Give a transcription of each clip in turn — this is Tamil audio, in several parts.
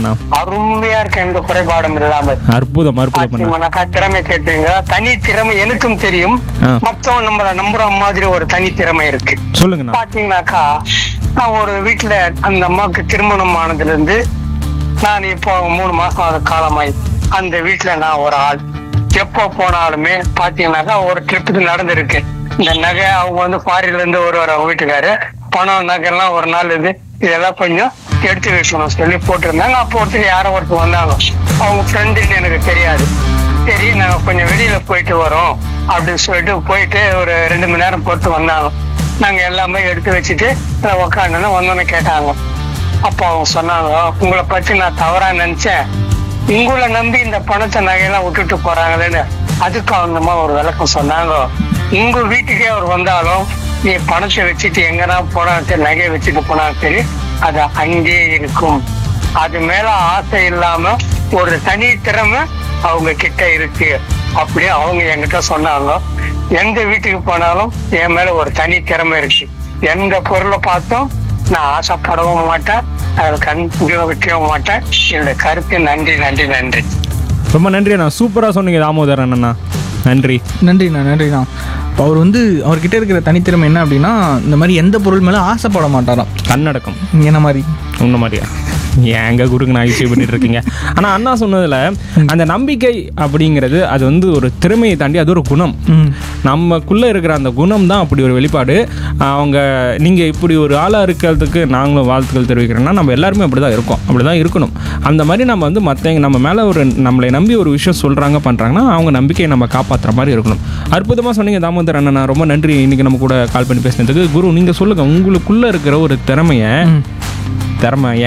அண்ணா அருமையா இருக்கு எந்த குறைபாடும் இல்லாமல் அற்புதம் அற்புதம் அண்ணா பாத்தீங்கன்னாக்கா திறமை கேட்டீங்க தனி திறமை எனக்கும் தெரியும் ஆ. மத்தவங்க நம்மள நம்புற மாதிரி ஒரு தனி திறமை இருக்கு சொல்லுங்கண்ணா பாத்தீங்கன்னாக்கா நான் ஒரு வீட்டுல அந்த அம்மாவுக்கு திருமணம் ஆனதுல இருந்து நான் இப்போ மூணு மாசம் அது காலமாய் அந்த வீட்டுல நான் ஒரு ஆள் எப்போ போனாலுமே பாத்தீங்கன்னாக்கா ஒரு ட்ரிப்புக்கு நடந்திருக்கு இந்த நகை அவங்க வந்து ஃபாரின்ல இருந்து வருவார் அவங்க வீட்டுக்காரு பணம் நகை எல்லாம் ஒரு நாள் இது இதெல்லாம் கொஞ்சம் எடுத்து வைக்கணும் சொல்லி போட்டிருந்தாங்க அப்போ ஒருத்தர் யாரோ ஒருத்தர் வந்தாங்க அவங்க ஃப்ரெண்டுன்னு எனக்கு தெரியாது சரி நாங்க கொஞ்சம் வெளியில போயிட்டு வரோம் அப்படின்னு சொல்லிட்டு போயிட்டு ஒரு ரெண்டு மணி நேரம் பொறுத்து வந்தாங்க நாங்க எல்லாமே எடுத்து வச்சுட்டு உக்காந்து வந்தோன்னு கேட்டாங்க அப்போ அவங்க சொன்னாங்க உங்களை பத்தி நான் தவறா நினைச்சேன் உங்களை நம்பி இந்த பணத்தை நகையெல்லாம் விட்டுட்டு போறாங்களேன்னு அதுக்கு அவங்க அம்மா ஒரு விளக்கம் சொன்னாங்க உங்க வீட்டுக்கே அவர் வந்தாலும் நீ பணத்தை வச்சுட்டு எங்கன்னா போனா சரி, நகையை வச்சுட்டு போனா சரி அது அங்கே இருக்கும் அது மேல ஆசை இல்லாம ஒரு தனி திறமை அவங்க கிட்ட இருக்கு அப்படியே அவங்க என்கிட்ட சொன்னாங்க எந்த வீட்டுக்கு போனாலும் என் மேல ஒரு தனி திறமை இருக்கு எந்த பொருளை பார்த்தும் நான் ஆசைப்படவும் மாட்டேன் அதில் கண் வைக்கவும் மாட்டேன் என்னோட கருத்து நன்றி நன்றி நன்றி ரொம்ப நன்றி அண்ணா சூப்பராக சொன்னீங்க தாமோதரன் அண்ணா நன்றி நன்றிண்ணா நன்றிண்ணா இப்போ அவர் வந்து அவர்கிட்ட இருக்கிற தனித்திறமை என்ன அப்படின்னா இந்த மாதிரி எந்த பொருள் மேலே ஆசைப்பட மாட்டாராம் கண்ணடக்கம் என்ன மாதிரி உன்ன மாதிரியா ஏங்க குருக்கு நான் விஷயம் பண்ணிட்டு இருக்கீங்க ஆனால் அண்ணா சொன்னதில் அந்த நம்பிக்கை அப்படிங்கிறது அது வந்து ஒரு திறமையை தாண்டி அது ஒரு குணம் ம் நமக்குள்ளே இருக்கிற அந்த குணம் தான் அப்படி ஒரு வெளிப்பாடு அவங்க நீங்கள் இப்படி ஒரு ஆளாக இருக்கிறதுக்கு நாங்களும் வாழ்த்துக்கள் தெரிவிக்கிறோன்னா நம்ம எல்லாருமே அப்படி தான் இருக்கோம் அப்படி தான் இருக்கணும் அந்த மாதிரி நம்ம வந்து மற்றவங்க நம்ம மேலே ஒரு நம்மளை நம்பி ஒரு விஷயம் சொல்கிறாங்க பண்ணுறாங்கன்னா அவங்க நம்பிக்கையை நம்ம காப்பாற்றுற மாதிரி இருக்கணும் அற்புதமாக சொன்னீங்க தாமோதர் அண்ணா ரொம்ப நன்றி இன்றைக்கி நம்ம கூட கால் பண்ணி பேசினதுக்கு குரு நீங்கள் சொல்லுங்கள் உங்களுக்குள்ளே இருக்கிற ஒரு திறமையை திறமைய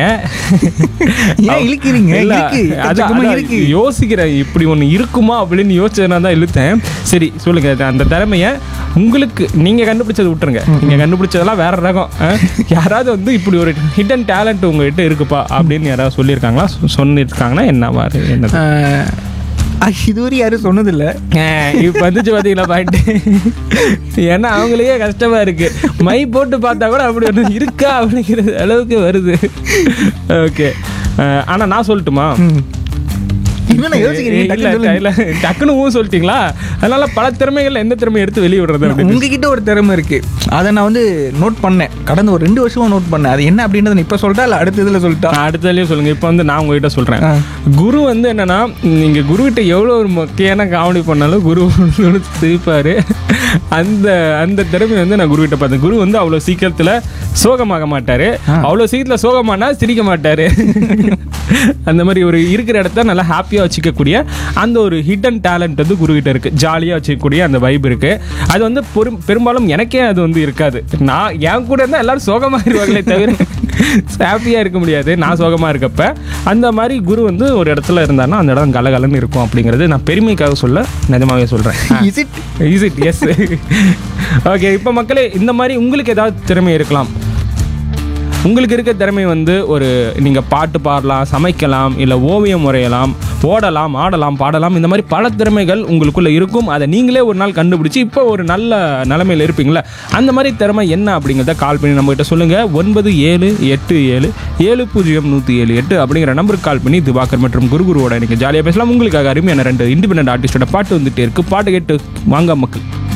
ஏன் இழுக்கிறீங்க? இல்ல, இருக்கு. அதான், எக்கச்சக்கமா அதான் இருக்கு. யோசிக்கிறேன் இப்படி ஒன்று இருக்குமா அப்படின்னு யோசிச்சதுனா தான் இழுத்தேன் சரி சொல்லுங்க அது அந்த திறமைய உங்களுக்கு நீங்க கண்டுபிடிச்சது விட்டுருங்க நீங்க கண்டுபிடிச்சதெல்லாம் வேற ரகம் ஆ? யாராவது வந்து இப்படி ஒரு ஹிடன் டேலண்ட் உங்ககிட்ட இருக்குப்பா அப்படின்னு யாராவது சொல்லியிருக்காங்களா சொ- சொல்லியிருக்காங்கன்னா என்ன மாதிரி என்ன ஆஹ், அது இதுவரை யாரும் சொன்னதில்லை இப்போ வந்துச்சு பார்த்தீங்களா பாயிண்ட் ஏன்னா அவங்களுக்கே கஷ்டமா இருக்கு மை போட்டு பார்த்தா கூட அப்படி ஒன்று இருக்கா அப்படிங்கிறது அளவுக்கு வருது ஓகே ஆனால் நான் சொல்லட்டுமா என்ன யோசிக்கிறீங்க இல்ல, டக்குன்னு சொல்லுங்க. இல்ல, டக்குன்னு ஊ சொல்லிட்டீங்களா அதனால பல திறமைகள் எந்த திறமை எடுத்து வெளியே விடுறது அப்படின்னு உங்ககிட்ட ஒரு திறமை இருக்கு அதை நான் வந்து நோட் பண்ணேன் கடந்த ஒரு ரெண்டு வருஷமா நோட் பண்ணேன் அது என்ன அப்படின்றத இப்ப சொல்லிட்டா இல்ல அடுத்த இதுல சொல்லிட்டா நான் அடுத்ததுலயே சொல்லுங்க இப்போ வந்து நான் உங்ககிட்ட சொல்றேன் ஆ. குரு வந்து என்னன்னா நீங்க குருகிட்ட எவ்வளோ ஒரு மொக்கையான காமெடி பண்ணாலும் குரு வந்து சிரிப்பாரு அந்த அந்த திறமை வந்து நான் குருகிட்ட பார்த்தேன் குரு வந்து அவ்வளோ சீக்கிரத்துல சோகமாக மாட்டாரு அவ்வளோ சீக்கிரத்தில் சோகமானா சிரிக்க மாட்டாரு அந்த மாதிரி ஒரு இருக்கிற இடத்த நல்லா ஹாப்பியாக வச்சுக்கக்கூடிய அந்த ஒரு ஹிடன் டேலண்ட் வந்து குருகிட்ட இருக்கு ஜாலியாக வச்சுக்கக்கூடிய அந்த வைப் இருக்கு அது வந்து பெரும் பெரும்பாலும் எனக்கே அது வந்து இருக்காது நான் என் கூட இருந்தால் எல்லாரும் சோகமாயிருவாங்களே தவிர ஹாப்பியாக இருக்க முடியாது நான் சோகமாக இருக்கப்ப அந்த மாதிரி குரு வந்து ஒரு இடத்துல இருந்தாருன்னா அந்த இடம் கலகலன்னு இருக்கும் அப்படிங்கிறது நான் பெருமைக்காக சொல்ல நிஜமாவே சொல்கிறேன் is it is it yes okay இப்போ மக்களே இந்த மாதிரி உங்களுக்கு ஏதாவது திறமை இருக்கலாம் உங்களுக்கு இருக்க திறமை வந்து ஒரு நீங்கள் பாட்டு பாடலாம் சமைக்கலாம் இல்லை ஓவியம் வரையலாம் ஓடலாம் ஆடலாம் பாடலாம் இந்த மாதிரி பல திறமைகள் உங்களுக்குள்ள இருக்கும் அதை நீங்களே ஒரு நாள் கண்டுபிடிச்சி இப்போ ஒரு நல்ல நிலைமையில் இருப்பீங்களா அந்த மாதிரி திறமை என்ன அப்படிங்கிறத கால் பண்ணி நம்மகிட்ட சொல்லுங்கள் ஒன்பது ஏழு எட்டு ஏழு ஏழு பூஜ்ஜியம் நூற்றி ஏழு எட்டு அப்படிங்கிற நம்பருக்கு கால் பண்ணி திவாகர் மற்றும் குருகுருவோட நீங்கள் ஜாலியாக பேசலாம் உங்களுக்காக அருமையான ரெண்டு இண்டிபெண்டன்ட் ஆர்டிஸ்டோட பாட்டு வந்துட்டே இருக்கு பாட்டு கேட்டு வாங்க மக்கள்